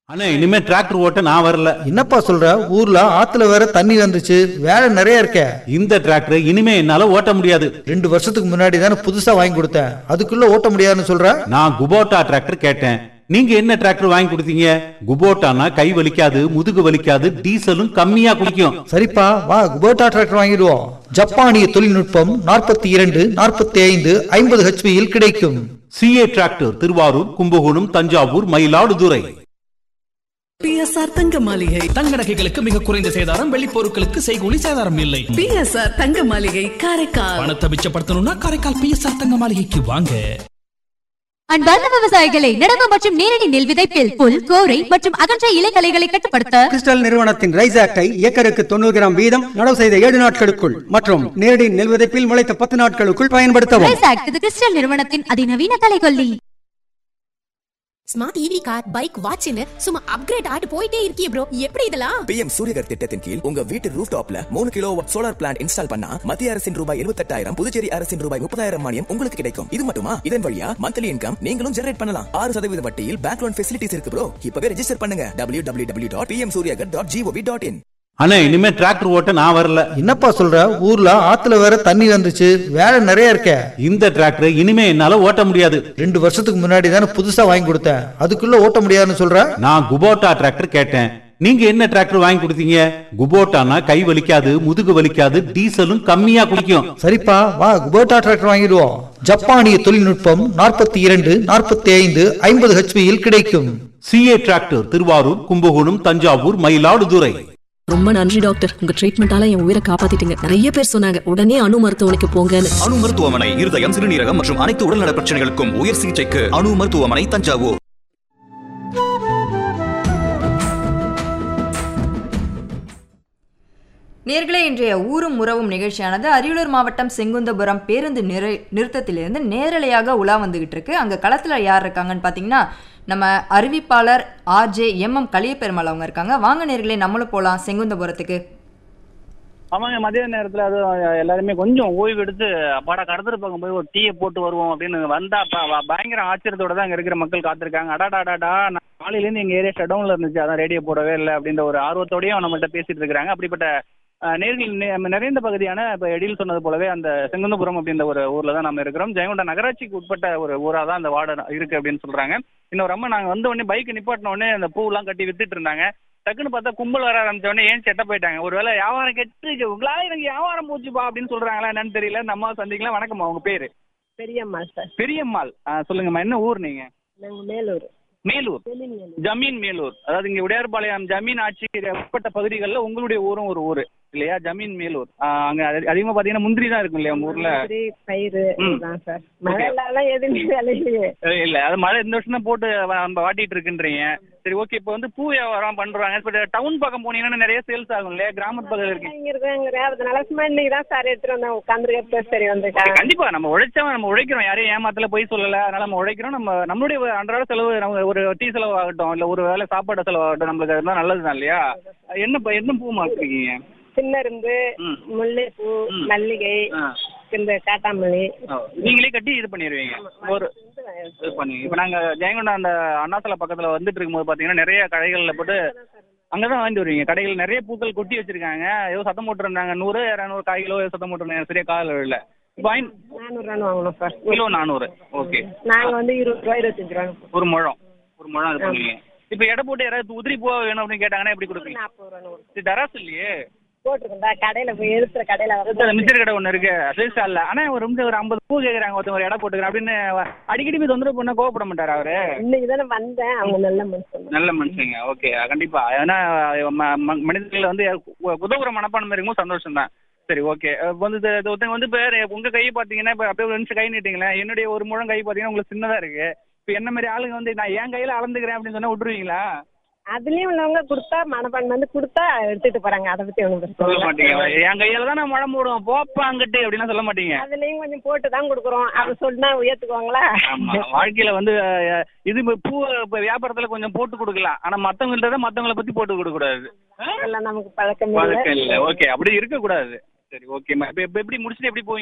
அண்ணா இனிமே டிராக்டர் ஓட்ட நான் வரல என்னப்பா சொல்ற ஊர்ல ஆத்துல வேற தண்ணி வந்துச்சு வேலை நிறைய இருக்கே இந்த டிராக்டர் இனிமே என்னால ஓட்ட முடியாது ரெண்டு வருஷத்துக்கு முன்னாடி தானே புதுசா வாங்கி கொடுத்தேன் அதுக்குள்ள ஓட்ட முடியாதுன்னு சொல்ற நான் குபோட்டா டிராக்டர் கேட்டேன் நீங்க என்ன டிராக்டர் வாங்கி கொடுத்தீங்க குபோட்டானா கை வலிக்காது முதுகு வலிக்காது டீசலும் கம்மியா குடிக்கும் சரிப்பா வா குபோட்டா டிராக்டர் வாங்கிடுவோம் ஜப்பானிய தொழில்நுட்பம் நாற்பத்தி இரண்டு நாற்பத்தி ஐந்து ஐம்பது ஹெச்பியில் கிடைக்கும் CA tractor Thiruvarur Kumbakonam Thanjavur Mayiladuthurai BSR தங்க மாளிகை தங்க நகைகளுக்கு மிக குறைந்த சேதாரம் வெள்ளி பொருட்களுக்கு செய்கூலி சேதாரம் இல்லை பிஎஸ்ஆர் தங்க மாளிகை காரைக்கால் பணத்தை மிச்சப்படுத்தணும்னா காரைக்கால் பிஎஸ்ஆர் தங்க மாளிகைக்கு வாங்க அன்பார்ந்த விவசாயிகளை நடவு மற்றும் நேரடி நெல் விதைப்பில் புல் கோரை மற்றும் அகன்ற இலைகளைகளை கட்டுப்படுத்த கிறிஸ்டல் நிறுவனத்தின் ரைஸ் ஆக்டை ஏக்கருக்கு தொண்ணூறு கிராம் வீதம் நடவு செய்த ஏழு நாட்களுக்குள் மற்றும் நேரடி நெல் விதைப்பில் முளைத்த பத்து நாட்களுக்குள் பயன்படுத்தவும் ரைஸ் ஆக்ட் இது கிறிஸ்டல் நிறுவனத்தின் அதிநவீன கலைகொல்லி ஸ்மார்ட் ஈவி கார் பைக் வாட்ச்னு சும்மா அப்கிரேட் ஆட்டு போயிட்டே இருக்கியே ப்ரோ எப்படி இதெல்லாம் பிஎம் சூரியகர் திட்டத்தின் கீழ் உங்க வீட்டு ரூஃப் டாப்ல மூணு கிலோ சோலார் பிளான்ட் இன்ஸ்டால் பண்ணா மத்திய அரசின் ரூபாய் எழுபத்தெட்டாயிரம் புதுச்சேரி அரசின் ரூபாய் முப்பதாயிரம் மானியம் உங்களுக்கு கிடைக்கும் இது மட்டுமா இதன் வழியா மந்த்லி இன்கம் நீங்களும் ஜெனரேட் பண்ணலாம் ஆறு சதவீத வட்டியில் பேங்க் லோன் ஃபெசிலிட்டிஸ் இருக்கு ப்ரோ இப்பவே ரெஜிஸ்டர் பண்ணுங்க W W W dot PM Suryaghar dot GOV dot in அண்ணா இனிமே டிராக்டர் ஓட்ட நான் வரல என்னப்பா சொல்ற ஊர்ல ஆத்துல வேற தண்ணி வந்துச்சு வேலை நிறைய இருக்கே இந்த டிராக்டர் இனிமே என்னால ஓட்ட முடியாது ரெண்டு வருஷத்துக்கு முன்னாடி தானே புதுசா வாங்கி கொடுத்தேன் அதுக்குள்ள ஓட்ட முடியாதுன்னு சொல்ற நான் குபோட்டா டிராக்டர் கேட்டேன் நீங்க என்ன டிராக்டர் வாங்கி கொடுத்தீங்க குபோட்டானா கை வலிக்காது முதுகு வலிக்காது டீசலும் கம்மியா குடிக்கும் சரிப்பா வா குபோட்டா டிராக்டர் வாங்கிடுவோம் ஜப்பானிய தொழில்நுட்பம் நாற்பத்தி இரண்டு நாற்பத்தி ஐந்து ஐம்பது ஹெச்பியில் கிடைக்கும் சிஏ டிராக்டர் திருவாரூர் கும்பகோணம் தஞ்சாவூர் மயிலாடுதுறை ரொம்ப நன்றி டாக்டர் உங்க ட்ரீட்மெண்டால என் உயிரை காப்பாத்திட்டீங்க நிறைய பேர் சொன்னாங்க உடனே அணு மருத்துவமனைக்கு போங்கன்னு அணு மருத்துவமனை இருதயம் சிறுநீரகம் மற்றும் அனைத்து உடல்நல பிரச்சனைகளுக்கும் உயர் சிகிச்சைக்கு அணு மருத்துவமனை தஞ்சாவூர் நேர்களே இன்றைய ஊரும் உறவும் நிகழ்ச்சியானது அரியலூர் மாவட்டம் செங்குந்தபுரம் பேருந்து நிறை நிறுத்தத்திலிருந்து நேரலையாக உலா வந்துகிட்டு இருக்கு அங்கே களத்தில் யார் இருக்காங்கன்னு பார்த்தீங்கன்னா நம்ம அறிவிப்பாளர் ஆர்ஜே எம் எம் கலியப்பெருமாள் அவங்க இருக்காங்க வாங்க நேர்களே நம்மளும் போகலாம் செங்குந்தபுரத்துக்கு ஆமாங்க மதிய நேரத்துல அது எல்லாருமே கொஞ்சம் ஓய்வு எடுத்து அப்பாடா கடத்தல் பக்கம் போய் ஒரு டீயை போட்டு வருவோம் அப்படின்னு வந்தா ப- ப- பயங்கர ஆச்சரியத்தோட தான் அங்க இருக்கிற மக்கள் காத்திருக்காங்க அடாடாடாடா நான் காலையில இருந்து எங்க ஏரியா ஷட் டவுன்ல இருந்துச்சு அதான் ரேடியோ போடவே இல்லை அப்படின்ற ஒரு ஆர்வத்தோடயும் நம்மள்ட்ட பேசிட்டு இருக்கிறாங்க அப்படிப்பட்ட அஹ், நேர்கள் நெ- நிறைந்த பகுதியான இப்ப எடில் சொன்னது போலவே அந்த செங்குந்தபுரம் அப்படின்ற ஒரு ஊர்ல தான் நம்ம இருக்கிறோம் ஜெயங்கொண்ட நகராட்சிக்கு உட்பட்ட ஒரு ஊரா தான் அந்த வார்டு இருக்கு அப்படின்னு சொல்றாங்க இன்னொரு அம்மா நாங்க வந்த உடனே பைக் நிப்பாட்டின உடனே அந்த பூவெல்லாம் கட்டி வித்துட்டு இருந்தாங்க டக்குன்னு பார்த்தா கும்பல் வர ஆரம்பிச்ச உடனே ஏன் செட்ட போயிட்டாங்க ஒருவேளை வியாபாரம் கெட்டு உங்களால எனக்கு வியாபாரம் போச்சுப்பா அப்படின்னு சொல்றாங்களா என்னன்னு தெரியல இந்த அம்மா சந்திக்கலாம் வணக்கம்மா உங்க பேரு பெரியம்மாள் சார் பெரியம்மாள் ஆ, சொல்லுங்கம்மா என்ன ஊர் நீங்க நாங்க மேலூர் மேலூர் ஜமீன் மேலூர் அதாவது இங்க உடையார்பாளையம் ஜமீன் ஆட்சி உட்பட்ட பகுதிகளில் உங்களுடைய ஊரும் ஒரு ஊர் இல்லையா ஜமீன் மேலூர் ஆ, அங்க அதி- அதிகமா பாத்தீங்கன்னா முந்திரி தான் இருக்கும் இல்லையா உங்க ஊர்ல முந்திரி, பயிறு ம். தான் சார் மழைலாம் எதுவுமே விளையலையே அஹ் இல்ல அது மழை இந்த வருஷம் தான் போட்டு வ- நம்ம வாட்டிட்டு இருக்குன்றீங்க சரி ஓகே இப்போ வந்து பூ வியாபாரம் பண்றாங்க இப்போ டவுன் பக்கம் போனீங்கன்னா நிறைய சேல்ஸ் ஆகும் இல்லையா கிராமத்து பக்கம் இருக்கு இங்க இருக்காங்க அதனால சும்மா இன்னைக்கு தான் சார் எடுத்துட்டு வந்தேன் உட்காந்துருக்க சரி வந்திருக்காங்க கண்டிப்பா நம்ம உழைச்சா நம்ம உழைக்கிறோம் யாரையும் ஏமாத்தல போய் சொல்லல அதனால நம்ம உழைக்கிறோம் நம்ம நம்மளுடைய ஒரு அன்றாட செலவு நம்ம ஒரு டீ செலவு ஆகட்டும் இல்ல ஒரு வேளை சாப்பாடு செலவு ஆகட்டும் நம்மளுக்கு அதுதான் நல்லது தான் இல்லையா என்ன ப- என்ன பூ மாத்திருக்கீங்க சின்னரும்பு ம். முல்லைப்பூ ம். மல்லிகை ஆ. இந்த காட்டாமல்லி ஓ, நீங்களே கட்டி இது பண்ணிடுவீங்க ஒரு இது பண்ணுவீங்க இப்போ நாங்க ஜெயங்கொண்டா அந்த அண்ணாசலை பக்கத்துல வந்துட்டு இருக்கும்போது பாத்தீங்கன்னா நிறைய கடைகள்ல போட்டு அங்கதான் வாங்கிட்டு வருவீங்க கடைகள் நிறைய பூக்கள் கொட்டி வச்சிருக்காங்க ஏதோ சத்தம் போட்டுருந்தாங்க நூறு இரநூறு கால் கிலோ ஏதோ சத்தம் போட்டுருந்தாங்க சரியா கால இல்லை வாங்கி நானூறு ரூபான்னு வாங்கணும் சார் கிலோ நானூறு ஓகே நாங்க வந்து இருபது ரூபா இருபத்தஞ்சு ரூபா ஒரு முழம் ஒரு முழம் இது பண்ணுவீங்க இப்போ எடை போட்டு யாராவது உதிரி பூவா வேணும் அப்படின்னு கேட்டாங்கன்னா எப்படி கொடுப்பீங்க நாற்பது ரூபான்னு இது தராசு இல்லையே போட்டிருக்கா கடையில போய் எடுத்துற கடையில அடுத்த மிச்சர் கடை ஒன்று இருக்கு அதே ஸ்டால்ல ஆனா ஒரு நிமிஷம் ஒரு ஐம்பது பூ கேட்குறாங்க ஒருத்தன் ஒரு எடை போட்டுக்கிறேன் அப்படின்னு அடிக்கடி போய் தொந்தரவு பண்ண கோவப்பட மாட்டாரு அவரு இன்னைக்கு தானே வந்தேன் அவங்க நல்ல மனுஷன் நல்ல மனுஷங்க ஓகே கண்டிப்பா ஏன்னா ம- ம- மனிதர்கள் வந்து உ- உதவுற மனப்பான்மை இருக்கும்போது சந்தோஷம் தான் சரி ஓகே இப்போ வந்து இது- இது ஒருத்தங்க வந்து இப்போ உங்க கை பார்த்தீங்கன்னா இப்போ அப்படியே ஒரு நிமிஷம் கை நீட்டிங்களேன் என்னுடைய ஒரு முழம் கை பார்த்தீங்கன்னா உங்களுக்கு சின்னதா இருக்கு இப்போ என்ன மாதிரி ஆளுங்க வந்து நான் என் கையில அளந்துக்கிறேன் அப்படின்னு சொன்னா விட்டுருவீங்களா அதுலயும் உள்ளவங்க கொடுத்தா மனப்பான்மை வந்து கொடுத்தா எடுத்துட்டு போறாங்க அதை பத்தி ஒண்ணும் பிரச்சனை சொல்ல இல்ல. மாட்டீங்க என் கையில தான் நான் முழம் போடுவோம் போப்பா அங்கிட்டு அப்படின்னா சொல்ல மாட்டீங்க அதுலயும் கொஞ்சம் போட்டு தான் கொடுக்குறோம் அதை சொன்னா உயர்த்துக்குவாங்களா ஆமா வாழ்க்கையில வந்து அஹ், இது இப்ப பூ இப்ப வியாபாரத்துல கொஞ்சம் போட்டு கொடுக்கலாம் ஆனா மத்தவங்கள்ட்ட தான் மத்தவங்கள பத்தி போட்டு கொடுக்க கூடாது அதெல்லாம் நமக்கு பழக்கம் வழக்கம் இல்லை இல்ல ஓகே அப்படி இருக்க கூடாது சரி ஓகேம்மா இப்ப இப்ப எப்படி முடிச்சுட்டு எப்படி போவீங்க